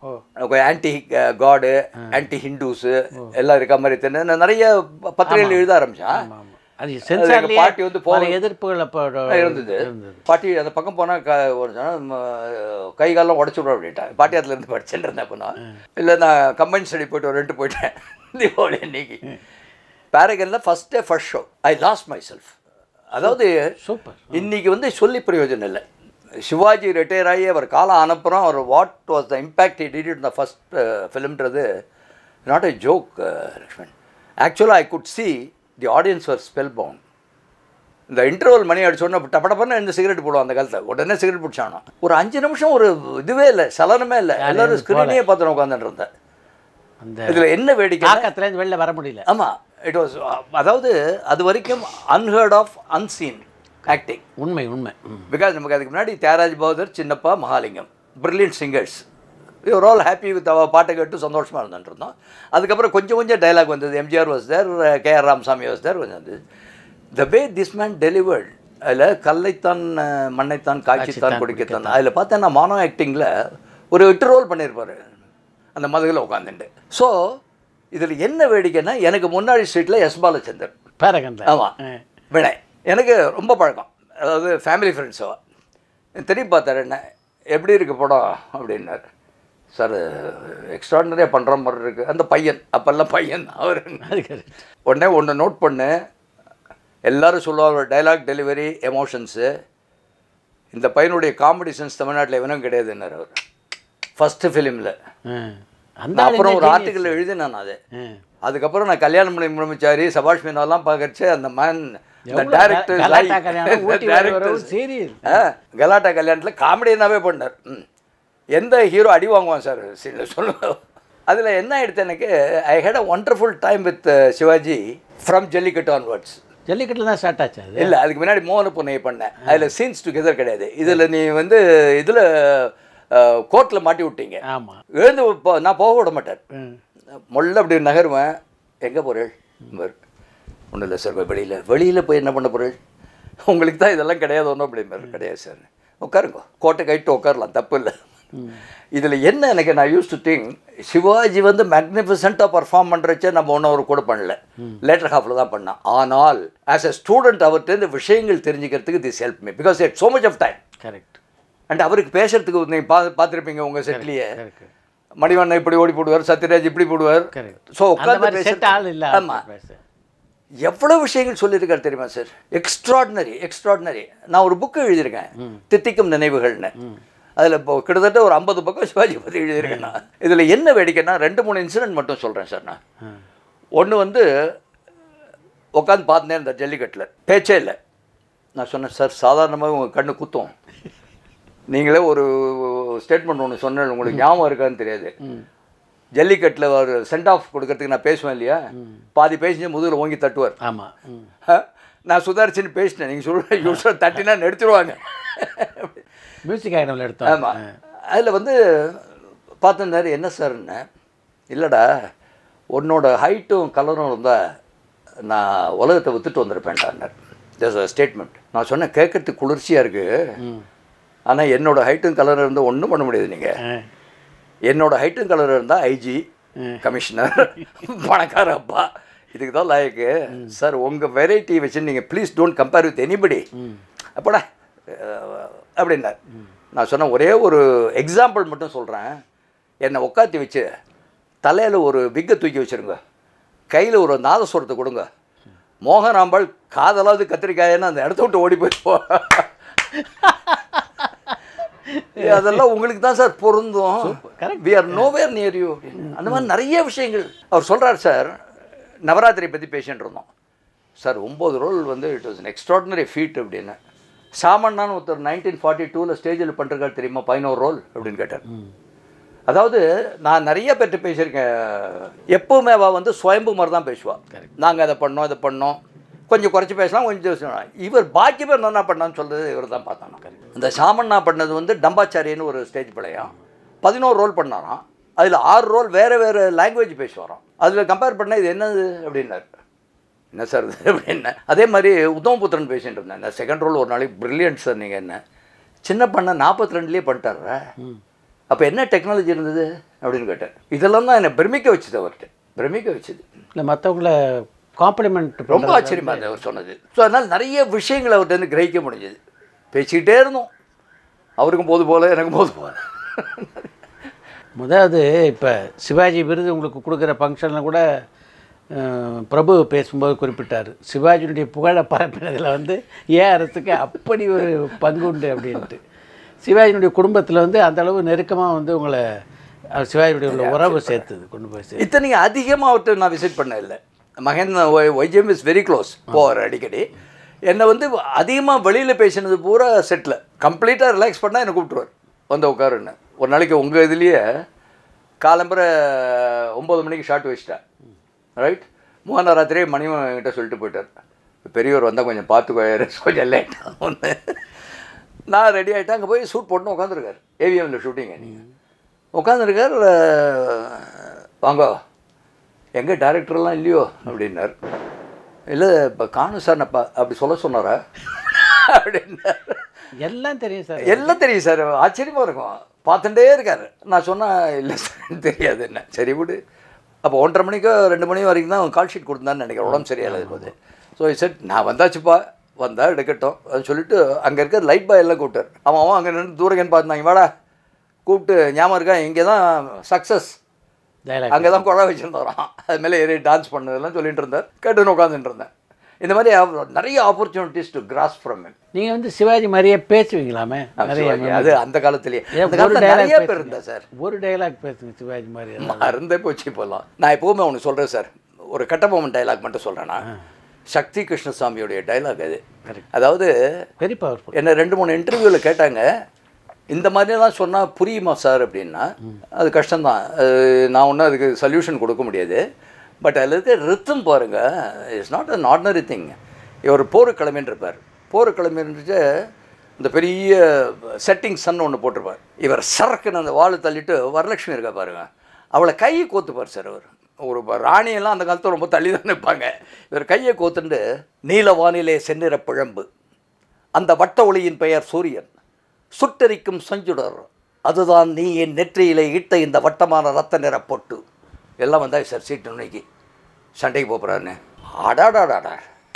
ஆன்டி காடு ஆன்டி ஹிந்துஸு எல்லாம் இருக்க மாதிரி தெரிஞ்சு நான் நிறைய பத்திரிகைகள் எழுத ஆரம்பித்தேன் ஆமா, ஆமா. அது எங்க சென்சார்லயே பாட்டி வந்து பல போக- எதிர்ப்புகள் அப்போ இருந்தது பாட்டி அந்த பக்கம் போனால் க ஒரு சொன்னா, ம, கை காலம் உடச்சு விட அப்படின்ட்டேன் பாட்டி அதில் இருந்து படிச்சுட்டு இருந்தேன் அப்போ நான் இல்லை நான் கம்பைன் ஸ்டடி போயிட்டு ஒரு ரெண்டு போயிட்டேன் தீபாவளி அன்னைக்கு பேரகனில் first day first show I lost myself அதாவது சூப்பர் இன்னைக்கு வந்து சொல்லி பிரயோஜனம் இல்லை சிவாஜி ரிட்டையர் ஆகி அவர் காலம் அனுப்புகிறோம் அவர் what was the impact it did in the first ஃபிலிம்ன்றது நாட் எ ஜோக் லக்ஷ்மண் ஆக்சுவலாக I could see the audience were spellbound இந்த இன்டர்வல் மணி அடிச்சோடனே டப்படப்பன்னு இந்த சிகரெட் போடுவோம் அந்த காலத்தில் உடனே சிகரெட் பிடிச்சானோ ஒரு அஞ்சு நிமிஷம் ஒரு இதுவே இல்லை சலனமே இல்லை எல்லாரும் ஸ்க்ரீனையே பார்த்துட்டு உட்காந்துட்டு இருந்தேன் அந்த இதில் என்ன வேடிக்கை தாக்கத்துலேருந்து வெளில வர முடியல ஆமாம் இட் வாஸ் அதாவது அது வரைக்கும் அன்ஹர்ட் ஆஃப் அன்சீன் ஆக்டிங் உண்மை உண்மை ம். பிகாஸ் நமக்கு அதுக்கு முன்னாடி Thyagaraj Bhagavathar Chinnappa Mahalingam brilliant singers you're all happy with அவ பாட்டை கேட்டு சந்தோஷமாக இருந்துட்டு இருந்தோம் அதுக்கப்புறம் கொஞ்சம் கொஞ்சம் டைலாக் வந்தது MGR was there K R Ramasamy was there கொஞ்சம் வந்தது the way this man delivered அதில் கல்லைத்தான் அஹ், மண்ணைத்தான் காய்ச்சித்தான் குடிக்கத்தான் அதில் பார்த்தா நான் மானோ ஆக்டிங்கில் ஒரு எட்டு ரோல் பண்ணியிருப்பாரு அந்த மதுகில் உட்காந்துட்டு ஸோ இதில் என்ன வேடிக்கைன்னா எனக்கு முன்னாடி ஸ்ட்ரீட்டில் எஸ் பாலச்சந்தர் பேரகன்ல ஆமாம் வினய் எனக்கு ரொம்ப பழக்கம் அதாவது ஃபேமிலி ஃப்ரெண்ட்ஸோ திரும்பி பார்த்தாரு என்ன எப்படி இருக்கு படம் அப்படின்னாரு சார் எக்ஸ்ட்ராடனரியாக பண்ணுற மாதிரி இருக்குது அந்த பையன் அப்போல்லாம் பையன் அவர் அது correct. உடனே ஒன்று நோட் பண்ணு எல்லாரும் சொல்லுவாங்க டைலாக் டெலிவரி எமோஷன்ஸு இந்த பையனுடைய காமெடி சென்ஸ் தமிழ்நாட்டில் எவனும் கிடையாதுன்னாரு அவர் ஃபஸ்ட்டு ஃபிலிமில் ஆ. அந்த நான் ஆள் அப்புறம் என்ன ஒரு genius. ஆர்டிக்கல் எழுதினேன் அது ஆ. அதுக்கப்புறம் நான் கல்யாணம் பண்ணி பிரம்மச்சாரி சபாஷ் மீனாலாம் பார்க்கறச்சு அந்த மேன் இந்த எவ்வளவு கலாட்டா கல்யாணம், ஊட்டி வரை டேரக்டர் வரவும் serial. கலாட்டா கல்யாணத்தில் காமெடியனாகவே பண்ணார் ம். எந்த ஹீரோ அடி வாங்குவான் சார் சீனில் சொல்லுங்க அதில் என்ன ஆயிடுத்து எனக்கு I had a wonderful time with Sivaji from Jallikattu onwards ஜல்லிக்கட்டில் தான் ஸ்டார்ட் ஆச்சு அது இல்லை அதுக்கு முன்னாடி மோகன பொண்ணையை பண்ணேன் அதில் சீன்ஸ் டுகெதர் கிடையாது இதில் நீ வந்து இதில் கோர்ட்டில் மாட்டி விட்டீங்க ஆமா எழுந்து போ- நான் போக விட மாட்டேன் ம். மொல்ல அப்படி நகருவேன் எங்கே போகிறேள் ஒன்றும் இல்லை சார் வெளியில் வெளியில் போய் என்ன பண்ண போகிறேள் உங்களுக்கு தான் இதெல்லாம் கிடையாது ஒன்றும் அப்படி மாதிரி கிடையாது சார் உட்காருங்க கோட்டை கைட்டு உட்காரலாம் தப்பு இல்லை இதில் என்ன எனக்கு நான் யூஸ் டு திங்க் சிவாஜி வந்து மேக்னிஃபிசண்ட்டாக பர்ஃபார்ம் பண்ணுறச்சே நம்ம ஒன்றும் அவர் கூட பண்ணல லேட்டர் ஹாஃபில் தான் பண்ணேன் ஆனால் ஆஸ் எ ஸ்டூடெண்ட் அவர்கிட்ட விஷயங்கள் தெரிஞ்சுக்கிறதுக்கு this help me because it so much of time correct and அவருக்கு பேசுறதுக்கு நீங்கள் பா பார்த்துருப்பீங்க உங்கள் செட்லேயே கரெக்ட் மணிவண்ணன் இப்படி ஓடி போடுவார் சத்யராஜ் இப்படி போடுவார் கரெக்ட் ஸோ அந்த உட்காந்து மாதிரி செட் ஆள் இல்ல ஆமாம் பேச எவ்வளோ விஷயங்கள் சொல்லியிருக்காரு தெரியுமா சார் எக்ஸ்ட்ராடினரி எக்ஸ்ட்ராடினரி நான் ஒரு புக்கு எழுதியிருக்கேன் தித்திக்கும் நினைவுகள்னு அதில் இப்போ கிட்டத்தட்ட ஒரு ஐம்பது பக்கம் சிவாஜி பற்றி எழுதியிருக்கேன் நான் இதில் என்ன வேடிக்கைன்னா ரெண்டு மூணு இன்சிடென்ட் மட்டும் சொல்கிறேன் சார் நான் ஒன்று வந்து உட்காந்து பார்த்துனே இருந்தேன் ஜல்லிக்கட்டில் பேச்சே இல்லை நான் சொன்னேன் சார் சாதாரணமாக உங்கள் கண்ணு குத்தும் நீங்களே ஒரு ஸ்டேட்மெண்ட் ஒன்று சொன்னேன் உங்களுக்கு ஞாபகம் இருக்கான்னு தெரியாது ஜல்லிக்கட்டில் ஒரு சென்ட் ஆஃப் கொடுக்கறதுக்கு நான் பேசுவேன் இல்லையா பாதி பேசி முதுகில் ஓங்கி தட்டுவார் ஆமா ம். ஆ? நான் சுதாரிச்சுன்னு பேசினேன் நீங்கள் சொல்ல யூஸ்வலாக தட்டினா எடுத்துருவாங்க மியூசிக் ஐட்டம்ல எடுத்தோம் ஆமாம் அதில் வந்து பார்த்துருந்தாரு என்ன சார்ன்னு இல்லைடா உன்னோட ஹைட்டும் கலரும் இருந்தால் நான் உலகத்தை வித்துட்டு வந்திருப்பேன்டான்னார் தேர்ஸ் அ ஸ்டேட்மெண்ட் நான் சொன்னேன் கேட்கறதுக்கு குளிர்ச்சியாக இருக்குது ஆனால் என்னோட ஹைட்டும் கலரும் இருந்தால் ஒன்றும் பண்ண முடியாது நீங்கள் ஆ. என்னோட ஹைட்டும் கலர் இருந்தால் ஐஜி கமிஷனர் பணக்கார அப்பா இதுக்கு தான் லாயக்கு சார் உங்கள் வெரைட்டி வச்சு நீங்கள் please don't compare with anybody அப்படா அஹ், அப்படின்னார் நான் சொன்ன ஒரே ஒரு எக்ஸாம்பிள் மட்டும் சொல்கிறேன் என்னை உட்காத்தி வச்சு தலையில் ஒரு விக்கை தூக்கி வச்சுருங்க கையில் ஒரு நாதஸ்வரத்தை கொடுங்க மோகனாம்பாள் காதலாவது கத்திரிக்காயன்னு அந்த இடத்த விட்டு ஓடி போயிருப்போம் ஏய், அதெல்லாம் உங்களுக்கு தான் சார் பொருந்தும் we are nowhere near you அந்த மாதிரி நிறைய விஷயங்கள் அவர் சொல்றார் சார் நவராத்திரி பற்றி பேசிட்டு இருந்தோம் சார் ஒம்பது ரோல் வந்து இட் வாஸ் எக்ஸ்ட்ராடினரி ஃபீட் அப்படின்னு சாமண்ணான்னு ஒருத்தர் நைன்டீன் ஃபார்ட்டி டூவில் ஸ்டேஜில் பண்ணிருக்காரு தெரியுமா பதினோரு ரோல் அப்படின்னு கேட்டார் அதாவது நான் நிறைய பேர்கிட்ட பேசியிருக்கேன் எப்பவுமே அவள் வந்து சுயம்பு மாதிரி தான் பேசுவாள் நாங்கள் அதை பண்ணோம் இதை பண்ணோம் கொஞ்சம் குறைச்சி பேசலாம் கொஞ்சம் பேசலாம் இவர் பாக்கி பேர் என்ன பண்ணான்னு சொல்றது இவர் தான் பார்த்தாங்க இந்த சாமண்ணா பண்ணது வந்து டம்பாச்சாரின்னு ஒரு ஸ்டேஜ் பிள்ளையாம் பதினோரு ரோல் பண்ணாராம் அதில் ஆறு ரோல் வேறு வேறு லாங்குவேஜ் பேசுவாராம் அதில் கம்பேர் பண்ண இது என்னது அப்படின்னாரு என்ன சார் இது அப்படின்னா அதே மாதிரி உத்தமபுத்திரன் பேசிட்டு இருந்தேன் நான் செகண்ட் ரோல் ஒரு நாளைக்கு பிரில்லியன்ட் சார் நீங்கள் என்ன சின்ன பண்ண நாற்பத்தி ரெண்டுலேயே பண்ணிட்டார அப்போ என்ன டெக்னாலஜி இருந்தது அப்படின்னு கேட்டார் இதெல்லாம் தான் என்னை பிரமிக்க வச்சது அவர்கிட்ட பிரமிக்க வச்சது இல்லை மற்றவங்கள காம்ப்ளிமெண்ட் ரொம்ப ஆச்சரியமா இருந்தது அவர் சொன்னது ஸோ அதனால் நிறைய விஷயங்களை அவர்கிட்ட இருந்து கிரகிக்க முடிஞ்சது பேசிக்கிட்டே இருந்தோம் அவருக்கும் போது போல எனக்கும் போது போல முதலாவது இப்போ சிவாஜி விருது உங்களுக்கு கொடுக்குற ஃபங்க்ஷனில் கூட அஹ், பிரபு பேசும்போது குறிப்பிட்டார் சிவாஜியுடைய புகழை பரப்பினதில் வந்து ஏஆர்எஸ்க்கு அப்படி ஒரு பங்கு உண்டு அப்படின்ட்டு சிவாஜியினுடைய குடும்பத்தில் வந்து அந்த அளவு நெருக்கமாக வந்து உங்களை அஹ், சிவாஜியுடைய உள்ள உறவு சேர்த்துது கொண்டு போய் சேர்த்து இத்தனைக்கு அதிகமாக அவர்கிட்ட நான் விசிட் பண்ண இல்லை Mahendra YGM is very close போவார் அடிக்கடி என்னை வந்து அதிகமாக வெளியில் பேசினது பூரா செட்டில் கம்ப்ளீட்டாக ரிலாக்ஸ் பண்ணால் என்னை கூப்பிட்டுருவார் வந்து உட்காருன்னு ஒரு நாளைக்கு உங்கள் இதுலேயே காலம்பரை ஒம்பது மணிக்கு ஷார்ட் வச்சிட்டேன் ரைட் மூணாம் ராத்திரியே மணியும் என்கிட்ட சொல்லிட்டு போயிட்டார் பெரியவர் வந்தால் கொஞ்சம் பார்த்துக்கோ கொஞ்சம் லேட்டாக ஒன்று நான் ரெடி ஆகிட்டேன் அங்கே போய் சூட் போட்டுன்னு உட்காந்துருக்காரு ஏவிஎம்மில் ஷூட்டிங்க நீங்கள் உட்காந்துருக்கார் வாங்க எங்கே டேரக்டர்லாம் இல்லையோ அப்படின்னார் இல்லை இப்போ காணும் சார் நான் பா- அப்படி சொல்ல சொன்னாரா அப்படின்னார் எல்லாம் தெரியும் சார் எல்லாம் தெரியும் சார் ஆச்சரியமாக இருக்கும் பார்த்துட்டே இருக்கார் நான் சொன்னேன் இல்லை சார் தெரியாது என்ன சரி விடு அப்போ ஒன்றரை மணிக்கோ ரெண்டு மணி வரைக்கும் தான் கால் ஷீட் கொடுத்தான்னு நினைக்கிறேன் உடம்பு சரியாயில்லாத போது ஸோ சார் நான் வந்தாச்சுப்பா வந்தா எடுக்கட்டும் அது சொல்லிட்டு அங்கே இருக்க லைட் பாய் எல்லாம் கூப்பிட்டார் அவன் அவன் அங்கே நின்று தூரங்கன்னு பார்த்தாங்க வாடா கூப்பிட்டு ஞாபகம் இருக்கா இங்கே தான் சக்ஸஸ் டைலாக் அங்கே தான் குழா வச்சுருந்தாராம் அது மேலே ஏறி டான்ஸ் பண்ணதெல்லாம் சொல்லிட்டு இருந்தார் கேட்டுன்னு உட்காந்துட்டு இருந்தேன் இந்த மாதிரி அவ- நிறைய ஆப்பர்ச்சுனிட்டிஸ் டு கிராஸ் ஃப்ரம் நீங்கள் வந்து சிவாஜி மாதிரியே பேசுவீங்களாமே நிறைய அது அந்த காலத்துலேயே ஏன் அந்த ஒரு காலத்துல dialogue நிறைய பேர் பேசுங்க. இருந்தா சார் ஒரு டைலாக் பேசுங்க சிவாஜி மாதிரி ஏதாவது. மறந்தே போச்சு இப்போல்லாம் நான் எப்போவுமே ஒன்று சொல்கிறேன் சார் ஒரு கட்டபொம்மன் டைலாக் மட்டும் சொல்கிறேன்னா சக்தி கிருஷ்ணசாமியுடைய டைலாக் அது அதாவது வெரி பவர்ஃபுல் என்ன ரெண்டு மூணு இன்டர்வியூவில் கேட்டாங்க இந்த மாதிரிலாம் சொன்னால் புரியுமா சார் அப்படின்னா அது கஷ்டம்தான் அது நான் ஒன்றும் அதுக்கு சொல்யூஷன் கொடுக்க முடியாது பட் அதில் இருக்க ரித்தம் பாருங்கள் it's not an ordinary thing இவர் போர்க்கிழமைன்னு இருப்பார் போர்க்கிழமைன்றது இந்த பெரிய செட்டிங் சன் ஒன்று போட்டிருப்பார் இவர் சரக்குன்னு அந்த வாழை தள்ளிட்டு வரலட்சுமி இருக்கா பாருங்க அவளை கையை கோத்துப்பார் சார் அவர் ஒரு ப- ராணியெல்லாம் அந்த காலத்தில் ரொம்ப தள்ளி தான் நிற்பாங்க இவர் கையை கோத்துண்டு நீல வானிலே செந்நிற பிழம்பு அந்த வட்ட ஒளியின் பெயர் சூரியன் சுட்டரிக்கும் செஞ்சுடர் அதுதான் நீ என் நெற்றியிலே இட்ட இந்த வட்டமான ரத்த நிற பொட்டு எல்லாம் வந்தா சார் சீட்டு இன்னைக்கு சண்டைக்கு போகிறான்னு அடாடாடாடா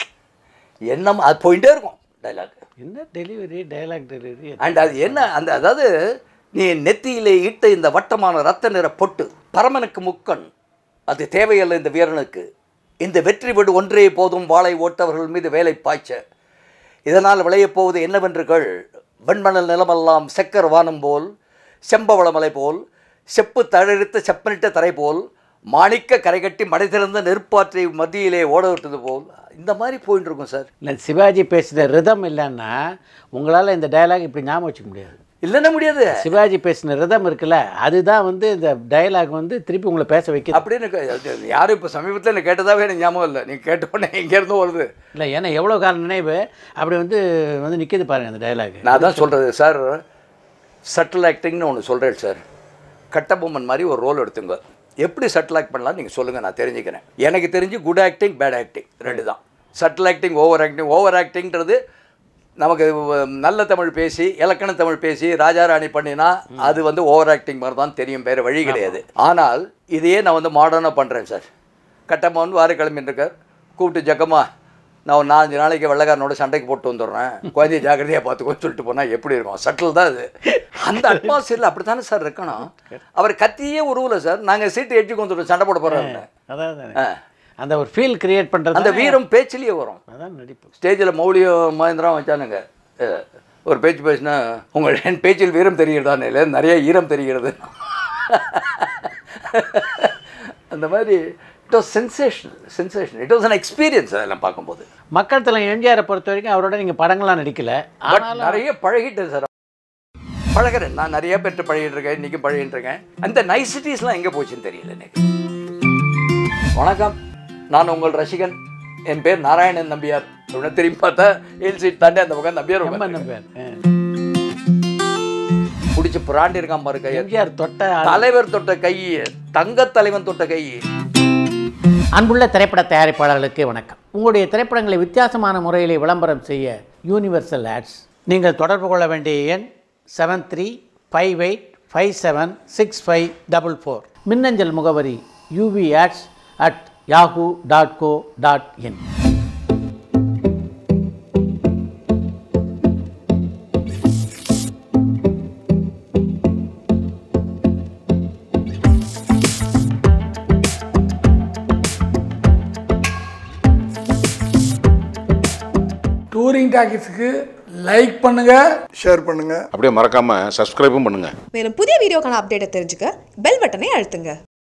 என்னம் அது போயிட்டே இருக்கும் டைலாக் என்ன டெலிவரி டைலாக் டெலிவரி அண்ட் அது என்ன அந்த அதாவது நீ நெத்தியிலே இட்ட இந்த வட்டமான ரத்த நிற பொட்டு பரமனுக்கு முக்கண் அது தேவையல்ல இந்த வீரனுக்கு இந்த வெற்றி விடு ஒன்றே போதும் வாளை ஓட்டவர்கள் மீது வேலை பாய்ச்ச இதனால் விளையப் போவது என்னவென்று கேள் வெண்மணல் நிலமெல்லாம் செக்கர் வானம் போல் செம்பவளமலை போல் செப்பு தழறித்த செப்பனிட்ட தரை போல் மாணிக்க கரைகட்டி மடை திறந்த நெருப்பாற்றை மத்தியிலே ஓட விட்டது போல் இந்த மாதிரி போயிட்டு இருக்கும் சார் இல்லை சிவாஜி பேசின ரிதம் இல்லைன்னா உங்களால் இந்த டைலாக் இப்படி ஞாபகம் வச்சுக்க முடியாது இல்லைன்னா முடியாது சிவாஜி பேசின ரிதம் இருக்குல்ல அதுதான் வந்து இந்த டைலாக் வந்து திருப்பி உங்களை பேச வைக்குது அப்படின்னு க- அது யாரும் இப்போ சமீபத்தில் எனக்கு கேட்டதாவே எனக்கு ஞாபகம் இல்லை நீங்கள் கேட்ட உடனே எங்கேருந்து வருது இல்லை ஏன்னா எவ்வளோ கால நினைவு அப்படி வந்து வந்து நிற்கிது பாருங்க அந்த டைலாக் நான் தான் சொல்கிறது சார் சட்டில் ஆக்டிங்னு ஒன்று சொல்கிறேன் சார் கட்டபொம்மன் மாதிரி ஒரு ரோல் எடுத்துங்க எப்படி சட்டில் ஆக்ட் பண்ணலாம் நீங்கள் சொல்லுங்கள் நான் தெரிஞ்சுக்கிறேன் எனக்கு தெரிஞ்சு குட் ஆக்டிங் பேட் ஆக்டிங் ரெண்டு தான் subtle acting over acting over ஆக்டிங்கிறது நமக்கு வ- நல்ல தமிழ் பேசி இலக்கண தமிழ் பேசி ராஜா ராணி பண்ணினா அது வந்து ஓவர் ஆக்டிங் மாதிரி தான் தெரியும் வேறு வழி கிடையாது ஆனால் இதையே நான் வந்து மாடர்னாக பண்ணுறேன் சார் கட்டம்மன் வார கிளம்பின்னு இருக்கார் கூப்பிட்டு ஜக்கம்மா நான் ஒரு நாலஞ்சு நாளைக்கு வெள்ளக்காரனோட சண்டைக்கு போட்டு வந்துடுறேன் குழந்தைய ஜாக்கிரதையாக பார்த்துக்கோன்னு சொல்லிட்டு போனால் எப்படி இருக்கும் சட்டில் தான் அது அந்த அட்மாஸ்பியரில் அப்படி தானே சார் இருக்கணும் அவர் கத்தியே உருவல சார் நாங்கள் சீட்டு எட்ஜுக்கு வந்துடுறோம் சண்டை போட போகிறோம் அதான் அந்த ஒரு ஃபீல் கிரியேட் பண்ணுறது அந்த வீரம் பேச்சிலேயே வரும் அதான் நடிப்பு ஸ்டேஜில் மௌலியம் மகேந்திரம் வச்சானுங்க அஹ், ஒரு பேச்சு பேசினா உங்கள் என் பேச்சில் வீரம் தெரிகிறதானே இல்லை நிறைய ஈரம் தெரிகிறது அந்த மாதிரி it was sensational sensation it was an experience அதெல்லாம் பார்க்கும்போது மக்கள் தலை எம்ஜிஆரை பொறுத்த வரைக்கும் அவரோட நீங்கள் படங்கள்லாம் நடிக்கல பட் நிறைய பழகிட்டேன் சார் பழகிறேன் நான் நிறைய பேர்ட்ட பழகிட்டு இருக்கேன் இன்றைக்கும் பழகிட்டு இருக்கேன் அந்த நைசிட்டிஸ்லாம் எங்கே போச்சுன்னு தெரியல எனக்கு வணக்கம் நான் உங்கள் ரசிகன் என் பேர் நாராயணன் நம்பியார் அப்படின்னு திரும்பி பார்த்தா ஹில் சீட் தாண்டி அந்த பக்கம் நம்பியார் ரொம்ப உட்கார்ந்திருக்காரு. நம்பியார் பிடிச்சி புராண்டி இருக்கான் பாரு கையை எம்ஜிஆர் தொட்ட ஆள். தலைவர் தொட்ட கை தங்க தலைவன் தொட்ட கை அன்புள்ள திரைப்பட தயாரிப்பாளர்களுக்கு வணக்கம் உங்களுடைய திரைப்படங்களை வித்தியாசமான முறையில் விளம்பரம் செய்ய யூனிவர்சல் ஆட்ஸ் நீங்கள் தொடர்பு கொள்ள வேண்டிய எண் seven three five eight five seven six five double four மின்னஞ்சல் முகவரி UV ads at Yahoo dot co dot in touring டாக்கிஸுக்கு லைக் பண்ணுங்க ஷேர் பண்ணுங்க அப்படியே மறக்காம சப்ஸ்கிரைபும் பண்ணுங்க மேலும் புதிய வீடியோக்கான அப்டேட்டை தெரிஞ்சுக்க பெல் பட்டனை அழுத்துங்க